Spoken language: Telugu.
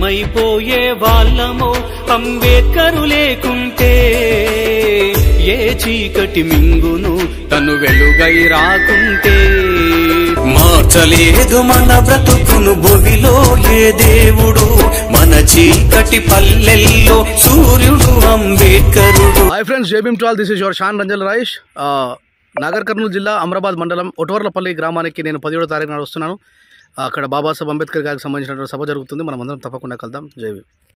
ఏమైపోయే వాళ్ళమో అంబేద్కరు లేకుంటే ఏ చీకటి మింగును తను వెలుగై రాకుంటే మార్చలేదు మన బ్రతుకును భువిలో ఏ దేవుడు మన చీకటి పల్లెల్లో సూర్యుడు అంబేద్కరుడు హాయ్ ఫ్రెండ్స్ జేబీమ్ టాల్ దిస్ ఇస్ యువర్ షాన్ రంజల్ రాయేష్ ఆ, నాగర్ కర్నూలు జిల్లా అమరాబాద్ మండలం ఒటవర్లపల్లి గ్రామానికి నేను పదిహేడో తారీఖు నాడు వస్తున్నాను అక్కడ బాబాసాహెబ్ అంబేద్కర్ గారికి సంబంధించినటువంటి సభ జరుగుతుంది మనం అందరం తప్పకుండా కలుద్దాం జై భీమ్